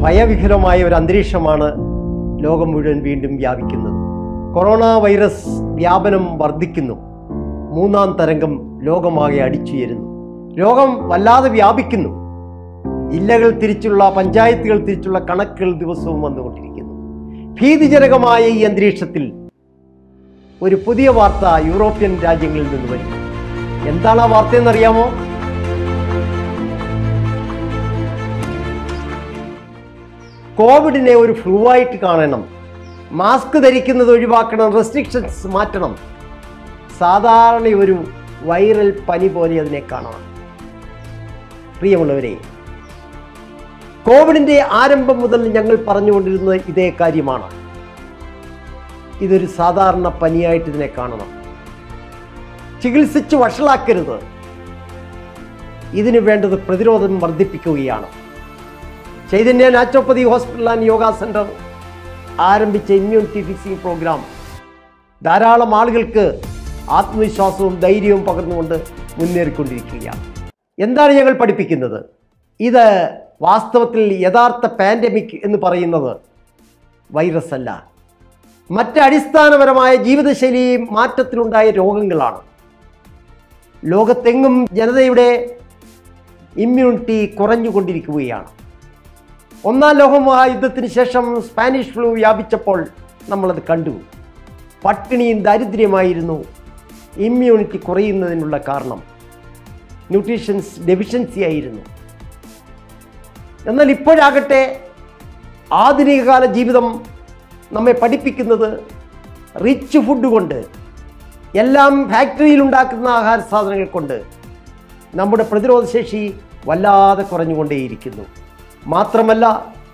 ഭയവിഹലമായ ഒരു അന്തരീക്ഷമാണ് ലോകം മുഴുവൻ വീണ്ടും വ്യാപിക്കുന്നത് കൊറോണ വൈറസ് വ്യാപനം വർദ്ധിക്കുന്നു മൂന്നാം തരംഗം ലോകമാകെ അടിച്ചുയരുന്നു രോഗം വല്ലാതെ വ്യാപിക്കുന്നു ജില്ലകൾ തിരിച്ചുള്ള പഞ്ചായത്തുകൾ തിരിച്ചുള്ള കണക്കുകൾ ദിവസവും വന്നുകൊണ്ടിരിക്കുന്നു ഭീതിജനകമായ ഈ അന്തരീക്ഷത്തിൽ ഒരു പുതിയ വാർത്ത യൂറോപ്യൻ രാജ്യങ്ങളിൽ നിന്ന് വരുന്നു എന്താണ് ആ വാർത്ത എന്നറിയാമോ കോവിഡിനെ ഒരു ഫ്ലൂ ആയിട്ട് കാണണം മാസ്ക് ധരിക്കുന്നത് ഒഴിവാക്കണം റെസ്ട്രിക്ഷൻസ് മാറ്റണം സാധാരണ ഒരു വൈറൽ പനി പോലെ അതിനെ കാണണം പ്രിയമുള്ളവരെ കോവിഡിന്റെ ആരംഭം മുതൽ ഞങ്ങൾ പറഞ്ഞുകൊണ്ടിരുന്നത് ഇതേ കാര്യമാണ് ഇതൊരു സാധാരണ പനിയായിട്ട് ഇതിനെ കാണണം ചികിത്സിച്ച് വഷളാക്കരുത് ഇതിനു വേണ്ടത് പ്രതിരോധം വർദ്ധിപ്പിക്കുകയാണ് Chaitanya naturopathy hospital and yoga centre ആരംഭിച്ച ഇമ്മ്യൂണിറ്റി ഫിക്സിംഗ് പ്രോഗ്രാം ധാരാളം ആളുകൾക്ക് ആത്മവിശ്വാസവും ധൈര്യവും പകർന്നുകൊണ്ട് മുന്നേറിക്കൊണ്ടിരിക്കുകയാണ് എന്താണ് ഞങ്ങൾ പഠിപ്പിക്കുന്നത് ഇത് വാസ്തവത്തിൽ യഥാർത്ഥ പാൻഡമിക് എന്ന് പറയുന്നത് വൈറസ് അല്ല മറ്റ് അടിസ്ഥാനപരമായ ജീവിതശൈലി മാറ്റത്തിലുണ്ടായ രോഗങ്ങളാണ് ലോകത്തെങ്ങും ജനതയുടെ ഇമ്മ്യൂണിറ്റി കുറഞ്ഞുകൊണ്ടിരിക്കുകയാണ് ഒന്നാം ലോകമഹായുദ്ധത്തിന് ശേഷം സ്പാനിഷ് ഫ്ലൂ വ്യാപിച്ചപ്പോൾ നമ്മളത് കണ്ടു പട്ടിണിയും ദാരിദ്ര്യമായിരുന്നു ഇമ്മ്യൂണിറ്റി കുറയുന്നതിനുള്ള കാരണം ന്യൂട്രീഷൻസ് ഡെഫിഷ്യൻസി ആയിരുന്നു എന്നാൽ ഇപ്പോഴാകട്ടെ ആധുനികകാല ജീവിതം നമ്മെ പഠിപ്പിക്കുന്നത് റിച്ച് ഫുഡ് കൊണ്ട് എല്ലാം ഫാക്ടറിയിൽ ഉണ്ടാക്കുന്ന ആഹാര സാധനങ്ങൾ കൊണ്ട് നമ്മുടെ പ്രതിരോധശേഷി വല്ലാതെ കുറഞ്ഞുകൊണ്ടേയിരിക്കുന്നു മാത്രമല്ല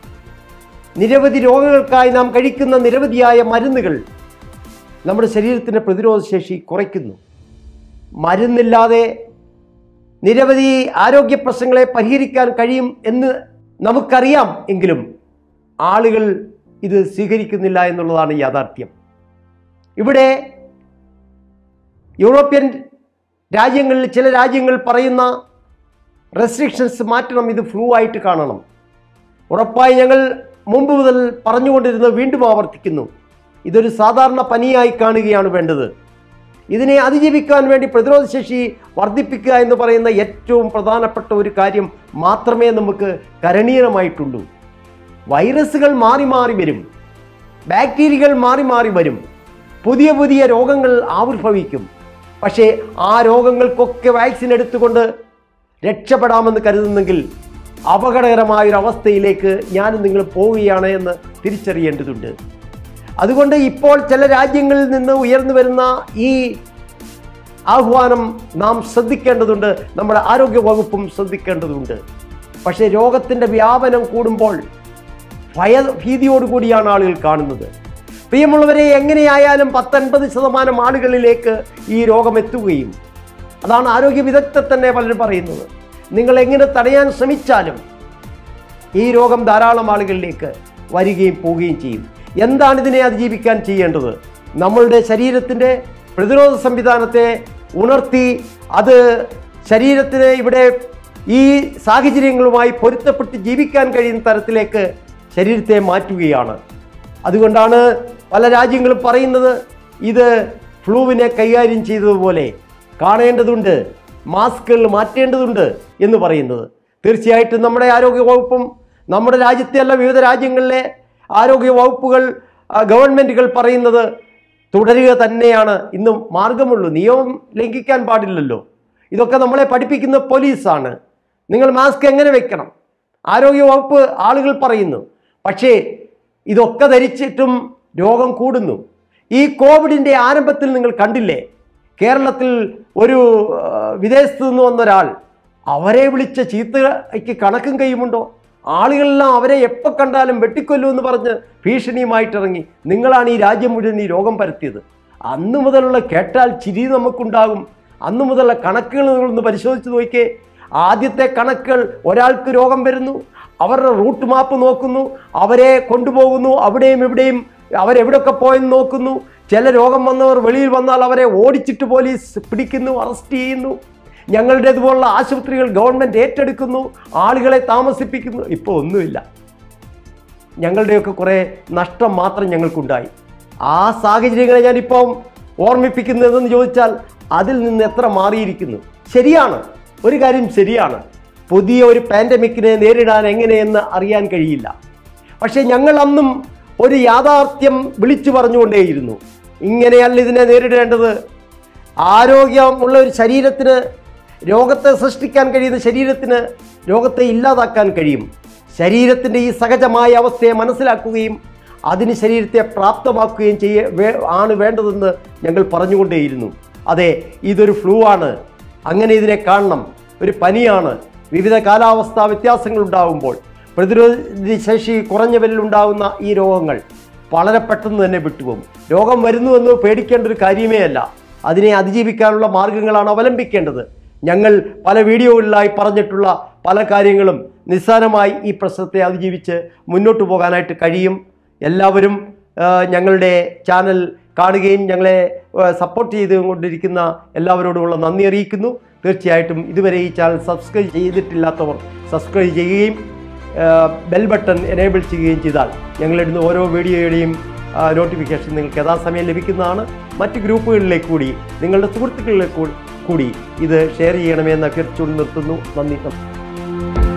നിരവധി രോഗങ്ങൾക്കായി നാം കഴിക്കുന്ന നിരവധിയായ മരുന്നുകൾ നമ്മുടെ ശരീരത്തിൻ്റെ പ്രതിരോധശേഷി കുറയ്ക്കുന്നു മരുന്നില്ലാതെ നിരവധി ആരോഗ്യ പ്രശ്നങ്ങളെ പരിഹരിക്കാൻ കഴിയും എന്ന് നമുക്കറിയാം എങ്കിലും ആളുകൾ ഇത് സ്വീകരിക്കുന്നില്ല എന്നുള്ളതാണ് യാഥാർത്ഥ്യം ഇവിടെ യൂറോപ്യൻ രാജ്യങ്ങളിൽ ചില രാജ്യങ്ങൾ പറയുന്ന റെസ്ട്രിക്ഷൻസ് മാറ്റണം ഇത് ഫ്ലൂ ആയിട്ട് കാണണം ഉറപ്പായി ഞങ്ങൾ മുമ്പ് മുതൽ പറഞ്ഞുകൊണ്ടിരുന്നത് വീണ്ടും ആവർത്തിക്കുന്നു ഇതൊരു സാധാരണ പനിയായി കാണുകയാണ് വേണ്ടത് ഇതിനെ അതിജീവിക്കാൻ വേണ്ടി പ്രതിരോധശേഷി വർദ്ധിപ്പിക്കുക എന്ന് പറയുന്ന ഏറ്റവും പ്രധാനപ്പെട്ട ഒരു കാര്യം മാത്രമേ നമുക്ക് കരണീയമായിട്ടുള്ളൂ വൈറസുകൾ മാറി മാറി വരും ബാക്ടീരിയകൾ മാറി മാറി വരും പുതിയ പുതിയ രോഗങ്ങൾ ആവിർഭവിക്കും പക്ഷേ ആ രോഗങ്ങൾക്കൊക്കെ വാക്സിൻ എടുത്തുകൊണ്ട് രക്ഷപ്പെടാമെന്ന് കരുതുന്നെങ്കിൽ അപകടകരമായ ഒരു അവസ്ഥയിലേക്ക് ഞാനും നിങ്ങൾ പോവുകയാണ് എന്ന് തിരിച്ചറിയേണ്ടതുണ്ട് അതുകൊണ്ട് ഇപ്പോൾ ചില രാജ്യങ്ങളിൽ നിന്ന് ഉയർന്നു വരുന്ന ഈ ആഹ്വാനം നാം ശ്രദ്ധിക്കേണ്ടതുണ്ട് നമ്മുടെ ആരോഗ്യ വകുപ്പും ശ്രദ്ധിക്കേണ്ടതുണ്ട് പക്ഷേ രോഗത്തിൻ്റെ വ്യാപനം കൂടുമ്പോൾ ഭയ ഭീതിയോടുകൂടിയാണ് ആളുകൾ കാണുന്നത് പ്രിയമുള്ളവരെ എങ്ങനെയായാലും പത്തൊൻപത് ശതമാനം ആളുകളിലേക്ക് ഈ രോഗം എത്തുകയും അതാണ് ആരോഗ്യ വിദഗ്ധർ തന്നെ പലരും പറയുന്നത് നിങ്ങൾ എങ്ങനെ തടയാൻ ശ്രമിച്ചാലും ഈ രോഗം ധാരാളം ആളുകളിലേക്ക് വരികയും പോവുകയും ചെയ്യും എന്താണ് ഇതിനെ അതിജീവിക്കാൻ ചെയ്യേണ്ടത് നമ്മളുടെ ശരീരത്തിൻ്റെ പ്രതിരോധ സംവിധാനത്തെ ഉണർത്തി അത് ശരീരത്തിന് ഇവിടെ ഈ സാഹചര്യങ്ങളുമായി പൊരുത്തപ്പെട്ട് ജീവിക്കാൻ കഴിയുന്ന തരത്തിലേക്ക് ശരീരത്തെ മാറ്റുകയാണ് അതുകൊണ്ടാണ് പല രാജ്യങ്ങളും പറയുന്നത് ഇത് ഫ്ലൂവിനെ കൈകാര്യം ചെയ്തതുപോലെ കാണേണ്ടതുണ്ട് മാസ്കുകൾ മാറ്റേണ്ടതുണ്ട് എന്ന് പറയുന്നത് തീർച്ചയായിട്ടും നമ്മുടെ ആരോഗ്യ വകുപ്പും നമ്മുടെ രാജ്യത്തെ അല്ല വിവിധ രാജ്യങ്ങളിലെ ആരോഗ്യ വകുപ്പുകൾ ആ, ഗവൺമെൻറ്റുകൾ പറയുന്നത് തുടരുക തന്നെയാണ് ഇന്നും മാർഗമുള്ളൂ നിയമം ലംഘിക്കാൻ പാടില്ലല്ലോ ഇതൊക്കെ നമ്മളെ പഠിപ്പിക്കുന്ന പോലീസാണ് നിങ്ങൾ മാസ്ക് എങ്ങനെ വെക്കണം ആരോഗ്യ വകുപ്പ് ആളുകൾ പറയുന്നു പക്ഷേ ഇതൊക്കെ ധരിച്ചിട്ടും രോഗം കൂടുന്നു ഈ കോവിഡിൻ്റെ ആരംഭത്തിൽ നിങ്ങൾ കണ്ടില്ലേ കേരളത്തിൽ ഒരു ആ, വിദേശത്ത് നിന്ന് വന്ന ഒരാൾ അവരെ വിളിച്ച ചീത്തയ്ക്ക് കണക്കും കൈയുമുണ്ടോ ആളുകളെല്ലാം അവരെ എപ്പോൾ കണ്ടാലും വെട്ടിക്കൊല്ലുമെന്ന് പറഞ്ഞ് ഭീഷണിയുമായിട്ടിറങ്ങി നിങ്ങളാണ് ഈ രാജ്യം മുഴുവൻ ഈ രോഗം പരത്തിയത് അന്ന് മുതലുള്ള കേട്ടാൽ ചിരി നമുക്കുണ്ടാകും അന്ന് മുതലുള്ള കണക്കുകൾ നിങ്ങളൊന്ന് പരിശോധിച്ച് നോക്കിയേ ആദ്യത്തെ കണക്കുകൾ ഒരാൾക്ക് രോഗം വരുന്നു അവരുടെ റൂട്ട് മാപ്പ് നോക്കുന്നു അവരെ കൊണ്ടുപോകുന്നു അവിടെയും ഇവിടെയും അവരെവിടെയൊക്കെ പോയെന്ന് നോക്കുന്നു ചില രോഗം വന്നവർ വെളിയിൽ വന്നാൽ അവരെ ഓടിച്ചിട്ട് പോലീസ് പിടിക്കുന്നു അറസ്റ്റ് ചെയ്യുന്നു ഞങ്ങളുടേതുപോലുള്ള ആശുപത്രികൾ ഗവൺമെൻറ് ഏറ്റെടുക്കുന്നു ആളുകളെ താമസിപ്പിക്കുന്നു ഇപ്പോൾ ഒന്നുമില്ല ഞങ്ങളുടെയൊക്കെ കുറേ നഷ്ടം മാത്രം ഞങ്ങൾക്കുണ്ടായി ആ സാഹചര്യങ്ങളെ ഞാനിപ്പം ഓർമ്മിപ്പിക്കുന്നതെന്ന് ചോദിച്ചാൽ അതിൽ നിന്ന് എത്ര മാറിയിരിക്കുന്നു ശരിയാണ് ഒരു കാര്യം ശരിയാണ് പുതിയ ഒരു പാൻഡമിക്കിനെ നേരിടാൻ എങ്ങനെയെന്ന് അറിയാൻ കഴിയില്ല പക്ഷേ ഞങ്ങൾ അന്നും ഒരു യാഥാർത്ഥ്യം വിളിച്ചു പറഞ്ഞുകൊണ്ടേയിരുന്നു ഇങ്ങനെയല്ല ഇതിനെ നേരിടേണ്ടത് ആരോഗ്യമുള്ള ഒരു ശരീരത്തിന് രോഗത്തെ സൃഷ്ടിക്കാൻ കഴിയുന്ന ശരീരത്തിന് രോഗത്തെ ഇല്ലാതാക്കാൻ കഴിയും ശരീരത്തിൻ്റെ ഈ സഹജമായ അവസ്ഥയെ മനസ്സിലാക്കുകയും അതിന് ശരീരത്തെ പ്രാപ്തമാക്കുകയും ചെയ്യ വേ- ആണ് വേണ്ടതെന്ന് ഞങ്ങൾ പറഞ്ഞുകൊണ്ടേയിരുന്നു അതെ ഇതൊരു ഫ്ലൂ ആണ് അങ്ങനെ ഇതിനെ കാണണം ഒരു പനിയാണ് വിവിധ കാലാവസ്ഥാ വ്യത്യാസങ്ങൾ ഉണ്ടാകുമ്പോൾ പ്രതിരോധ ശേഷി കുറഞ്ഞവരിൽ ഉണ്ടാകുന്ന ഈ രോഗങ്ങൾ വളരെ പെട്ടെന്ന് തന്നെ വിട്ടുപോകും രോഗം വരുന്നുവെന്ന് പേടിക്കേണ്ട ഒരു കാര്യമേ അല്ല അതിനെ അതിജീവിക്കാനുള്ള മാർഗങ്ങളാണ് അവലംബിക്കേണ്ടത് ഞങ്ങൾ പല വീഡിയോകളിലായി പറഞ്ഞിട്ടുള്ള പല കാര്യങ്ങളും നിസ്സാരമായി ഈ പ്രശ്നത്തെ അതിജീവിച്ച് മുന്നോട്ട് പോകാനായിട്ട് കഴിയും എല്ലാവരും ആ, ഞങ്ങളുടെ ചാനൽ കാണുകയും ഞങ്ങളെ സപ്പോർട്ട് ചെയ്തുകൊണ്ടിരിക്കുന്ന എല്ലാവരോടുമുള്ള നന്ദി അറിയിക്കുന്നു തീർച്ചയായിട്ടും ഇതുവരെ ഈ ചാനൽ സബ്സ്ക്രൈബ് ചെയ്തിട്ടില്ലാത്തവർ സബ്സ്ക്രൈബ് ചെയ്യുകയും ബെൽ ബട്ടൺ എനേബിൾ ചെയ്യുകയും ചെയ്താൽ ഞങ്ങളിടുന്ന ഓരോ വീഡിയോയുടെയും നോട്ടിഫിക്കേഷൻ നിങ്ങൾക്ക് യഥാസമയം ലഭിക്കുന്നതാണ് മറ്റ് ഗ്രൂപ്പുകളിലേക്ക് കൂടി നിങ്ങളുടെ സുഹൃത്തുക്കളിലേക്ക് കൂടി ഇത് ഷെയർ ചെയ്യണമെന്ന് അഭ്യർത്ഥിച്ചുകൊണ്ട് നിർത്തുന്നു നന്ദി നമസ്കാരം